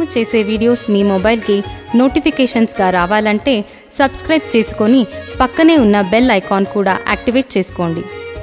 చేసే వీడియోస్ మీ మొబైల్కి నోటిఫికేషన్స్గా రావాలంటే సబ్స్క్రైబ్ చేసుకొని పక్కనే ఉన్న బెల్ ఐకాన్ కూడా యాక్టివేట్ చేసుకోండి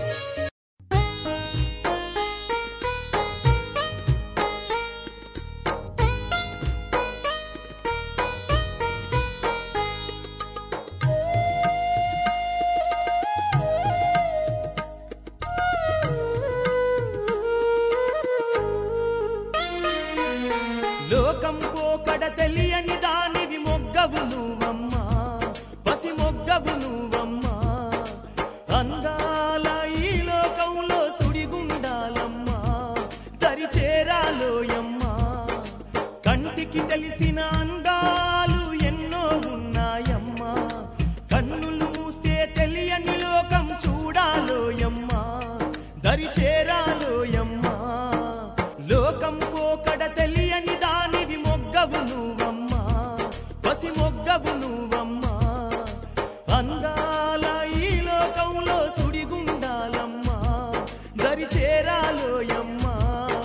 లోకం పోకడ తెలియని దానివి మొగ్గవు నువ్వమ్మా పసి మొగ్గవు నువ్వమ్మా అందాల ఈ లోకంలో సుడిగుండాలమ్మా దరి చేరాలోయమ్మా కంటికి తెలిసిన అందాలు ఎన్నో ఉన్నాయమ్మా కన్నులు మూస్తే తెలియని లోకం చూడాలోయమ్మా దరి చేరాలోయమ్మా లోకం పోకడ తెలియని దానివి మొగ్గవు నువ్వమ్మా పసి మొగ్గవు నువ్వమ్మా అందాల ఈ లోకంలో సుడిగుండాలమ్మా దరి చేరాలోయమ్మా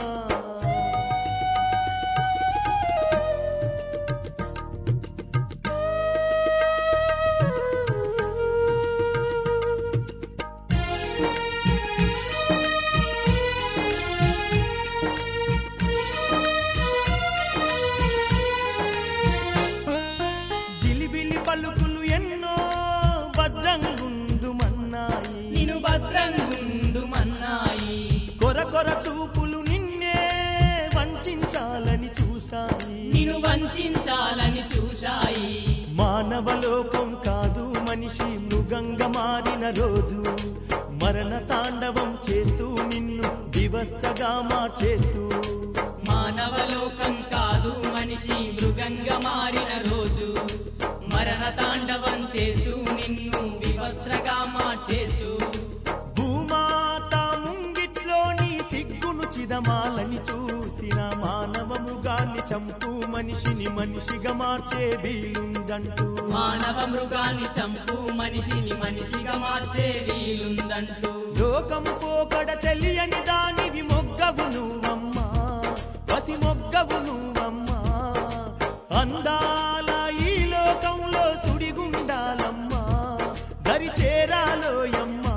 జిలిబిలి పలుకులు ఎన్నో భద్రంగుందు మన్నాయి నిను భద్రంగుండు మన్నాయి కొర కొర చూపులు నిన్నే వంచాలని చూశాయి నిను వంచాలని చూశాయి మానవలోకం కాదు మనిషి మృగంగా మారిన రోజు మరణ తాండవం చేస్తూ నిన్ను వివస్థగా మార్చేస్తూ మానవలోకం కాదు మనిషి మృగంగా మారిన రోజు మరణ తాండవం చేస్తూ నిన్ను వివస్త్రగా మార్చేస్తూ భూమాత ముంగిట్లోని సిగ్గును చిదమాలని చూసిన మానవ మృగాన్ని చంపు మనిషిని మనిషిగా మార్చే వీలుందంటూ మానవ మృగాన్ని చంపు మనిషిని మనిషిగా మార్చే వీలుందంటూ లోకం పోకడ తెలియని దానివి మొగ్గవు నువ్వమ్మా పసి మొగ్గవు నువ్వమ్మా అందాల ఈ లోకంలో సుడిగుండాలమ్మా దరి చేరాలోయమ్మా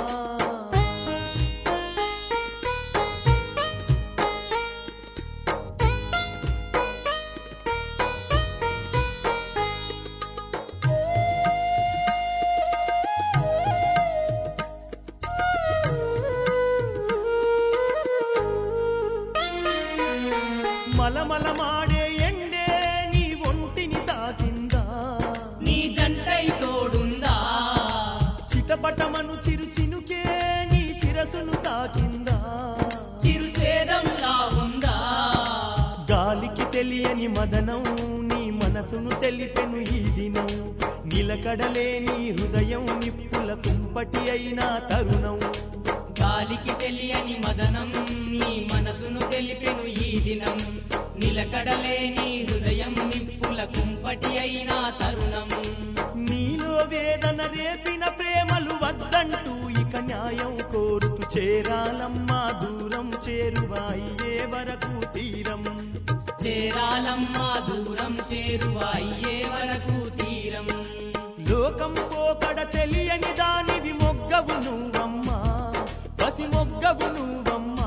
మలమల మాడే ఎండే నీ ఒంటిని తాకిందా నీ జంటై తోడుందా చిటపటమను చిరు చినుకే నీ శిరసును తాకిందా చిరు సేదంలా ఉందా గాలికి తెలియని మదనం నీ మనసును తెలిపెను ఈ దినం నిలకడలేని హృదయం నిప్పుల కుంపటి అయిన తరుణం గాలికి తెలియని మదనం నీ మనసును తెలిపెను ఈ దినం నిలకడలేని హృదయం నిప్పుల కుంపటి అయిన తరుణం నీలో వేదన రేపిన ప్రేమలు వద్దంటూ ఇక న్యాయం కోరుతూ చేరాలమ్మా దూరం చేరువాయ్యే వరకు తీరం చేరాలమ్మా దూరం చేరువ అయ్యే వరకు తీరం లోకం పోకడ తెలియని దానివి మొగ్గవు నువ్వమ్మా పసి మొగ్గవు నువ్వమ్మా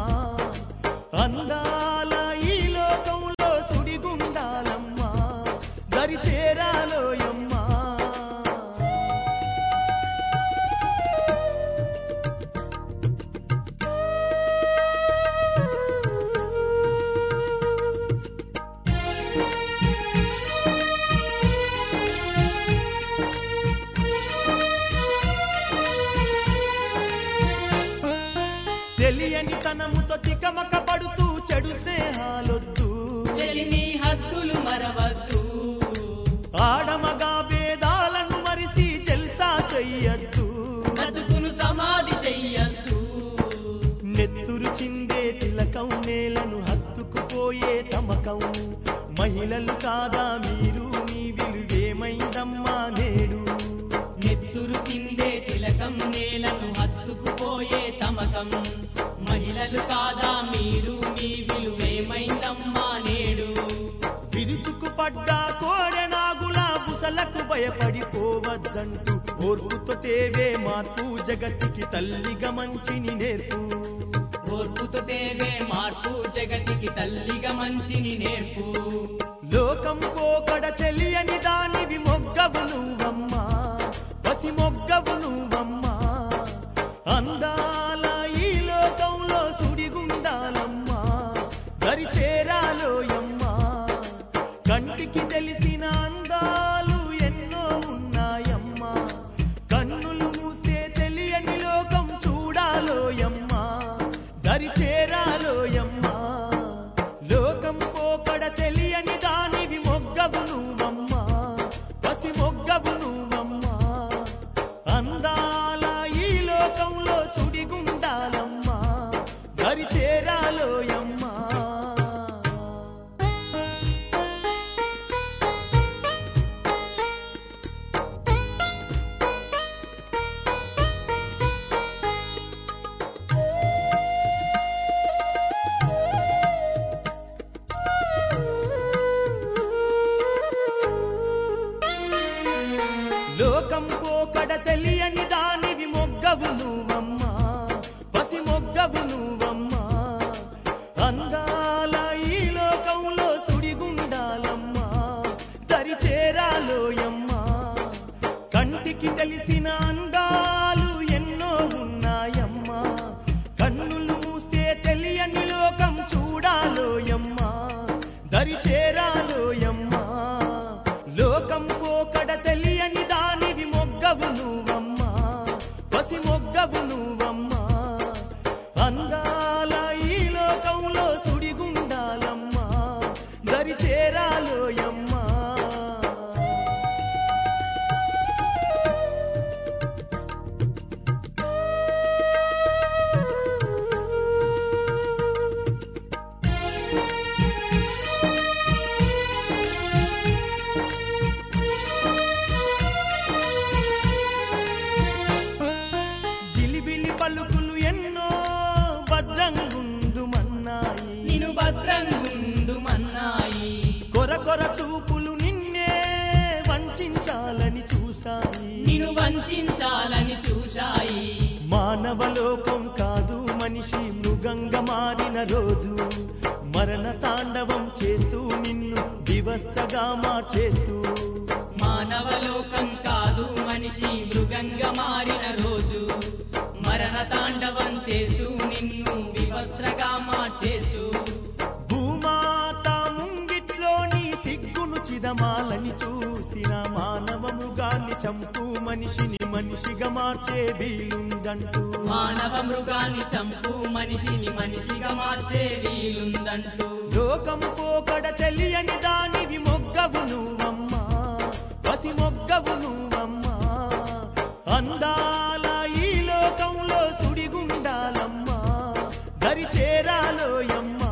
అందాల ఈ లోకంలో సుడిగుండాలమ్మా దరి చేరాలోయమ్మా తెలియని తనముతో తికమక పడుతూ చెడు స్నేహాలొద్దు చెలిమి హద్దులు మరవద్దు ఆడమగా భేదాలను మరిసి జల్సా చెయ్యొద్దు బతుకును సమాధి చెయ్యద్దు నెత్తురు చిందే తిలకం నేలను హత్తుకుపోయే తమకం మహిళలు కాదా మీరు మీ విలువేమైందమ్మా నేడు నెత్తురు చిందే తిలకం నేలను హత్తుకుపోయే తమకం మహిళలు కాదా మీరు మీ విలువేమైందమ్మా నేడు భయపడిపోవద్దంటూ ఓర్పుతో తేవే మార్పు జగత్తుకి తల్లిగా మంచిని నేర్పు ఓర్పుతో తేవే మార్పు జగతికి తల్లిగా మంచిని నేర్పు లోకం పోకడ తెలియని దానివి మొగ్గవు నువ్వమ్మా పసి మొగ్గవు నువ్వమ్మా అందాల ఈ లోకంలో సుడిగుండాలమ్మా దరి చేరాలోయమ్మా కంటికి తెలిసిన అందాలు ఎన్నో ఉన్నాయమ్మా కన్నులు మూస్తే తెలియని లోకం చూడాలోయమ్మా దరి చేరాలోయమ్మా లోకం పోకడ తెలియని దానివి మొగ్గవు నువ్వమ్మా పసి మొగ్గవు నువ్వమ్మా అందాల ఈ లోకంలో సుడిగుండాలమ్మా దరి చేరాలోయమ్మా లోకం పోకడ తెలియని దానివి మొగ్గవు నువ్వమ్మా పసి మొగ్గవు నువ్వమ్మా అందాల ఈ లోకంలో సుడిగుండాలమ్మా దరి చేరాలోయమ్మా కంటికి తెలిసిన అందాలు ఎన్నో ఉన్నాయమ్మా కన్నులు మూస్తే తెలియని లోకం చూడాలోయమ్మా దరి చేరాలోయమ్మా లోకం పోకడ తెలియని దానివి మొగ్గవు నువ్వమ్మా పసి మొగ్గవు నువ్వమ్మా అందాల ఈ లోకంలో సుడిగుండాలమ్మా దరి చేరాలోయమ్మా జిలిబిలి పలుకులు ఎన్నో భద్రంగుందు మన్నాయి నిను భద్రంగుండు మన్నాయి కొర కొర చూపులు నిన్నే వంచాలని చూశాయి నిను వంచాలని చూశాయి మానవలోకం కాదు మనిషి మృగంగా మారిన రోజు మరణ తాండవం చేస్తూ నిన్ను వివస్థగా మార్చేస్తూ మానవలోకం కాదు మనిషి మృగంగా మారిన రోజు మరణ తాండవం చేస్తూ నిన్ను వివస్త్రగా మార్చేస్తూ భూమాత ముంగిట్లోని సిగ్గును చిదమాలని చూసిన మానవముగాన్ని చంపు మనిషిని మనిషిగా మార్చే వీలుందంటూ మానవ మృగాన్ని చంపు మనిషిని మనిషిగా మార్చే వీలుందంటూ లోకం పోకడ తెలియని దానివి మొగ్గవు నువ్వమ్మా పసి మొగ్గవు నువ్వమ్మా అందాల ఈ లోకంలో సుడిగుండాలమ్మా దరి చేరాలోయమ్మా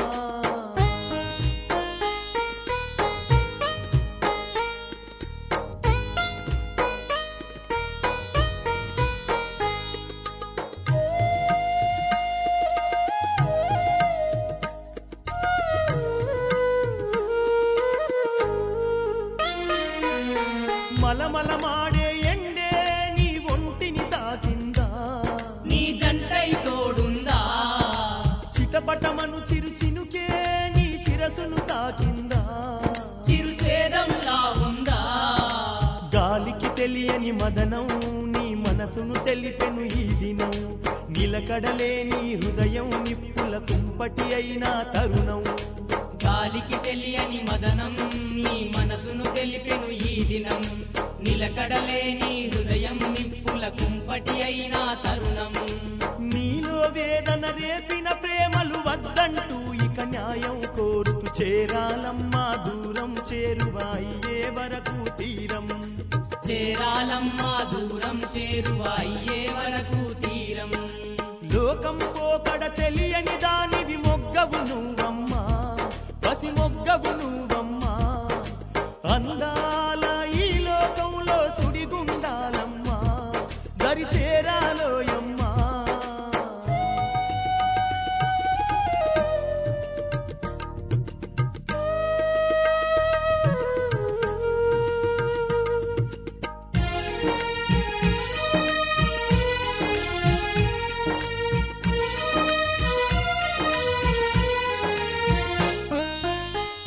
మలమల మాడే ఎండే నీ ఒంటిని తాకిందా నీ జంటై తోడుందా చిటపటమను చిరు చినుకే నీ శిరసును తాకిందా చిరు సేదంలా ఉందా గాలికి తెలియని మదనం నీ మనసును తెలిపెను ఈ దినం నిలకడలేని హృదయం నిప్పుల కుంపటి అయిన తరుణం గాలికి తెలియని మదనం నీ మనసును తెలిపెను ఈ దినం నిలకడలేని హృదయం నిప్పుల కుంపటి అయిన తరుణం నీలో వేదన రేపిన ప్రేమలు వద్దంటూ ఇక న్యాయం కోరుతూ చేరాలమ్మా దూరం చేరువాయ్యే వరకు తీరం చేరాలమ్మా దూరం చేరువ అయ్యే వరకు తీరం లోకం పోకడ తెలియని దానివి మొగ్గవు నువ్వమ్మా పసి మొగ్గవు నువ్వమ్మా అందాల ఈ లోకంలో సుడిగుండాలమ్మా దరి చేరాలోయమ్మా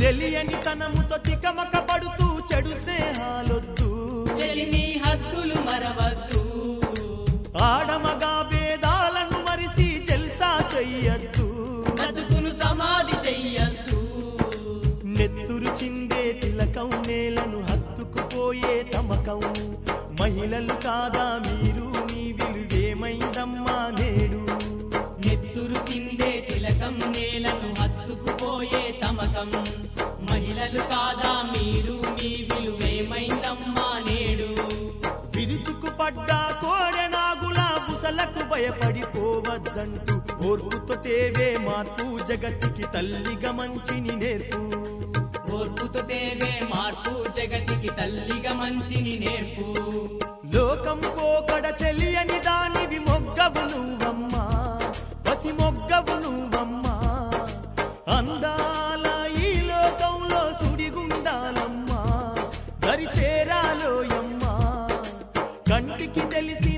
తెలియని తనముతో తికమక పడుతూ చెడు స్నేహాలొద్దు చెలిమి హద్దులు మరవద్దు ఆడమగా భేదాలను మరిసి జల్సా చెయ్యొద్దు బతుకును సమాధి చెయ్యద్దు నెత్తురు చిందే తిలకం నేలను హత్తుకుపోయే తమకం మహిళలు కాదా మీరు మీ విలువేమైందమ్మా నేడు నెత్తురు చిందే తిలకం నేలను హత్తుకుపోయే తమకం మహిళలు కాదా మీరు మీ విలువేమైందమ్మా నేడు విరుచుకు పడ్డా కోడెనాగుల బుసలకు భయపడిపోవద్దంటూ ఓర్పుతో తేవే మార్పు జగత్తుకి తల్లిగా మంచిని నేర్పు ఓర్పుతో తేవే మార్పు జగతికి తల్లిగా మంచిని నేర్పు లోకం పోకడ తెలియని దానివి మొగ్గవు నువ్వమ్మా పసి మొగ్గవు నువ్వమ్మా అందాల ఈ లోకంలో సుడిగుండాలమ్మా దరి చేరాలోయమ్మా కంటికి తెలిసి